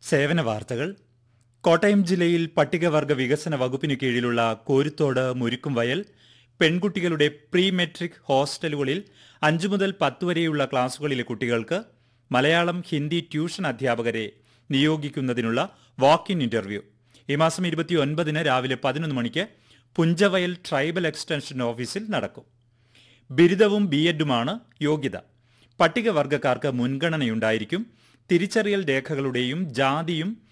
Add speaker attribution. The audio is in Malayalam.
Speaker 1: സേവന വാർത്തകൾ കോട്ടയം ജില്ലയിൽ പട്ടികവർഗ വികസന വകുപ്പിന് കീഴിലുള്ള കോരുത്തോട് മുരുക്കുംവയൽ പെൺകുട്ടികളുടെ പ്രീ മെട്രിക് ഹോസ്റ്റലുകളിൽ അഞ്ചു മുതൽ പത്ത് വരെയുള്ള ക്ലാസുകളിലെ കുട്ടികൾക്ക് മലയാളം ഹിന്ദി ട്യൂഷൻ അധ്യാപകരെ നിയോഗിക്കുന്നതിനുള്ള വാക്ക് ഇൻ ഇന്റർവ്യൂ ഈ മാസം ഇരുപത്തിയൊൻപതിന് രാവിലെ പതിനൊന്ന് മണിക്ക് പുഞ്ചവയൽ ട്രൈബൽ എക്സ്റ്റൻഷൻ ഓഫീസിൽ നടക്കും ബിരുദവും ബി എഡുമാണ് യോഗ്യത പട്ടികവർഗക്കാർക്ക് മുൻഗണനയുണ്ടായിരിക്കും തിരിച്ചറിയൽ രേഖകളുടെയും ജാതിയും